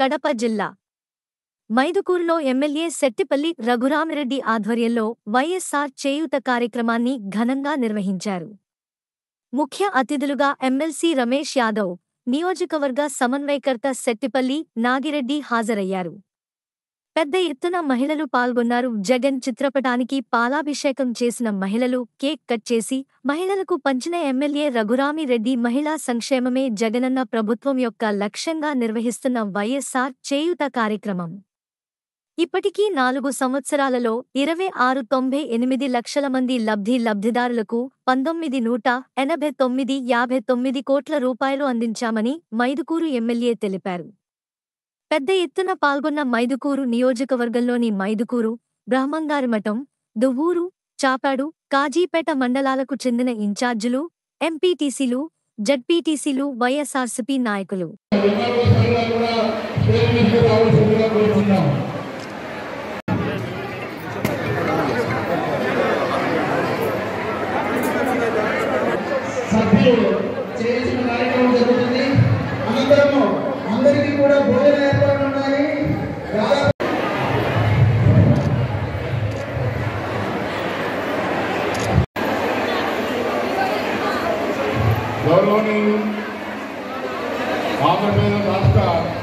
కడప జిల్లా మైదుకూరులో ఎమ్మెల్యే శెట్టిపల్లి రఘురామిరెడ్డి ఆధ్వర్యంలో వైఎస్సార్ చేయూత కార్యక్రమాన్ని ఘనంగా నిర్వహించారు ముఖ్య అతిథులుగా ఎమ్మెల్సీ రమేష్ యాదవ్ నియోజకవర్గ సమన్వయకర్త శెట్టిపల్లి నాగిరెడ్డి హాజరయ్యారు పెద్ద ఎత్తున మహిళలు పాల్గొన్నారు జగన్ చిత్రపటానికి పాలాభిషేకం చేసిన మహిళలు కేక్ కట్ చేసి మహిళలకు పంచిన ఎమ్మెల్యే రఘురామిరెడ్డి మహిళా సంక్షేమమే జగనన్న ప్రభుత్వం యొక్క లక్ష్యంగా నిర్వహిస్తున్న వైఎస్సార్ చేయూత కార్యక్రమం ఇప్పటికీ నాలుగు సంవత్సరాలలో ఇరవై ఆరు తొంభై ఎనిమిది లక్షల మంది లబ్ధి లబ్ధిదారులకు పంతొమ్మిది నూట ఎనభై తొమ్మిది యాభై తొమ్మిది కోట్ల రూపాయలు అందించామని మైదుకూరు ఎమ్మెల్యే తెలిపారు పెద్ద ఎత్తున పాల్గొన్న మైదుకూరు నియోజకవర్గంలోని మైదుకూరు బ్రహ్మంగారిమఠం దువ్వూరు చాపాడు కాజీపేట మండలాలకు చెందిన ఇన్ఛార్జీలు ఎంపీటీసీలు జడ్పీటీసీలు వైఎస్ఆర్సీపీ నాయకులు ఎంఆర్ఓ సార్ గారు కూడా స్టేజ్ మీదకి రావాల్సిందిగా కోరుతున్నాం సభ్యులు చేసిన కార్యక్రమం జరుగుతుంది అనంతరము అందరికీ కూడా భోజన ఏర్పాట్లు ఉన్నాయి దాదాపు గౌరవనీయులు ఆంధ్రప్రదేశ్ రాష్ట్ర